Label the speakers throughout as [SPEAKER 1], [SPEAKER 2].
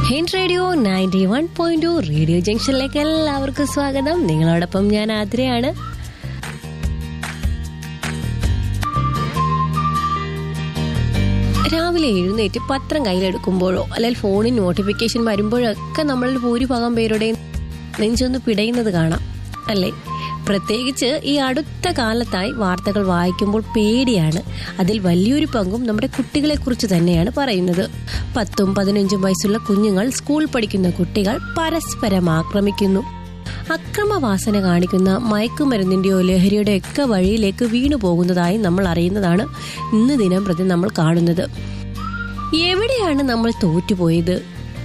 [SPEAKER 1] ഹിൻ radio ninety one point radio ജംഗ്ഷനിലേക്ക് എല്ലാവർക്കും സ്വാഗതം നിങ്ങളോടൊപ്പം ഞാൻ ആതിരയാണ് രാവിലെ എഴുന്നേറ്റ് പത്രം കയ്യിലെടുക്കുമ്പോഴോ അല്ലെങ്കിൽ ഫോണിൽ നോട്ടിഫിക്കേഷൻ വരുമ്പോഴോ ഒക്കെ നമ്മളിൽ ഭൂരിഭാഗം പേരുടെയും നെഞ്ചൊന്ന് പിടയുന്നത് കാണാം അല്ലേ പ്രത്യേകിച്ച് ഈ അടുത്ത കാലത്തായി വാർത്തകൾ വായിക്കുമ്പോൾ പേടിയാണ് അതിൽ വലിയൊരു പങ്കും നമ്മുടെ കുട്ടികളെ കുറിച്ച് തന്നെയാണ് പറയുന്നത് പത്തും പതിനഞ്ചും വയസ്സുള്ള കുഞ്ഞുങ്ങൾ സ്കൂൾ പഠിക്കുന്ന കുട്ടികൾ പരസ്പരം ആക്രമിക്കുന്നു അക്രമവാസന കാണിക്കുന്ന മയക്കുമരുന്നിന്റെയോ ലഹരിയുടെ ഒക്കെ വഴിയിലേക്ക് വീണു പോകുന്നതായി നമ്മൾ അറിയുന്നതാണ് ഇന്ന് ദിനം പ്രതി നമ്മൾ കാണുന്നത് എവിടെയാണ് നമ്മൾ തോറ്റുപോയത്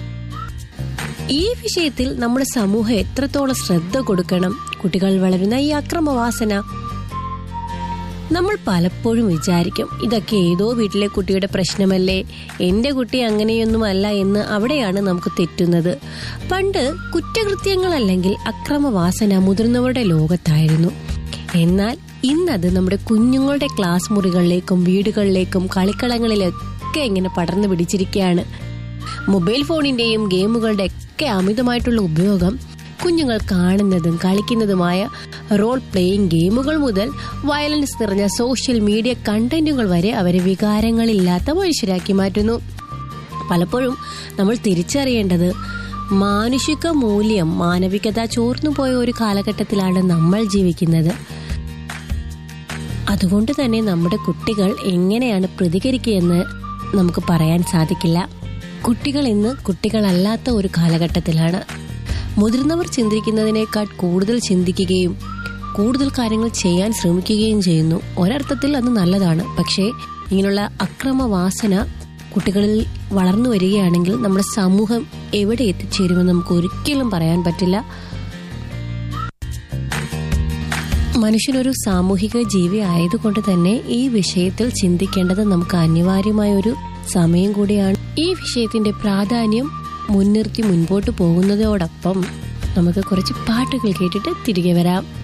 [SPEAKER 1] ഈ വിഷയത്തിൽ നമ്മുടെ സമൂഹം എത്രത്തോളം ശ്രദ്ധ കൊടുക്കണം കുട്ടികൾ വളരുന്ന ഈ അക്രമവാസന നമ്മൾ പലപ്പോഴും വിചാരിക്കും ഇതൊക്കെ ഏതോ വീട്ടിലെ കുട്ടിയുടെ പ്രശ്നമല്ലേ എന്റെ കുട്ടി അങ്ങനെയൊന്നുമല്ല എന്ന് അവിടെയാണ് നമുക്ക് തെറ്റുന്നത് പണ്ട് കുറ്റകൃത്യങ്ങളല്ലെങ്കിൽ അക്രമവാസന മുതിർന്നവരുടെ ലോകത്തായിരുന്നു എന്നാൽ ഇന്നത് നമ്മുടെ കുഞ്ഞുങ്ങളുടെ ക്ലാസ് മുറികളിലേക്കും വീടുകളിലേക്കും കളിക്കളങ്ങളിലൊക്കെ ഇങ്ങനെ പടർന്നു പിടിച്ചിരിക്കുകയാണ് മൊബൈൽ ഫോണിന്റെയും ഗെയിമുകളുടെ ഒക്കെ അമിതമായിട്ടുള്ള ഉപയോഗം കുഞ്ഞുങ്ങൾ കാണുന്നതും കളിക്കുന്നതുമായ റോൾ പ്ലേയിങ് ഗെയിമുകൾ മുതൽ വയലൻസ് നിറഞ്ഞ സോഷ്യൽ മീഡിയ കണ്ടന്റുകൾ വരെ അവരെ വികാരങ്ങളില്ലാത്ത മനുഷ്യരാക്കി മാറ്റുന്നു പലപ്പോഴും നമ്മൾ തിരിച്ചറിയേണ്ടത് മാനുഷിക മൂല്യം മാനവികത ചോർന്നുപോയ ഒരു കാലഘട്ടത്തിലാണ് നമ്മൾ ജീവിക്കുന്നത് അതുകൊണ്ട് തന്നെ നമ്മുടെ കുട്ടികൾ എങ്ങനെയാണ് പ്രതികരിക്കുകയെന്ന് നമുക്ക് പറയാൻ സാധിക്കില്ല കുട്ടികൾ ഇന്ന് കുട്ടികളല്ലാത്ത ഒരു കാലഘട്ടത്തിലാണ് മുതിർന്നവർ ചിന്തിക്കുന്നതിനേക്കാൾ കൂടുതൽ ചിന്തിക്കുകയും കൂടുതൽ കാര്യങ്ങൾ ചെയ്യാൻ ശ്രമിക്കുകയും ചെയ്യുന്നു ഒരർത്ഥത്തിൽ അത് നല്ലതാണ് പക്ഷേ ഇങ്ങനെയുള്ള അക്രമവാസന കുട്ടികളിൽ വളർന്നു വരികയാണെങ്കിൽ നമ്മുടെ സമൂഹം എവിടെ എത്തിച്ചേരുമെന്ന് നമുക്ക് ഒരിക്കലും പറയാൻ പറ്റില്ല മനുഷ്യനൊരു സാമൂഹിക ജീവി ആയതുകൊണ്ട് തന്നെ ഈ വിഷയത്തിൽ ചിന്തിക്കേണ്ടത് നമുക്ക് അനിവാര്യമായ ഒരു സമയം കൂടിയാണ് ഈ വിഷയത്തിന്റെ പ്രാധാന്യം മുൻനിർത്തി മുൻപോട്ട് പോകുന്നതോടൊപ്പം നമുക്ക് കുറച്ച് പാട്ടുകൾ കേട്ടിട്ട് തിരികെ വരാം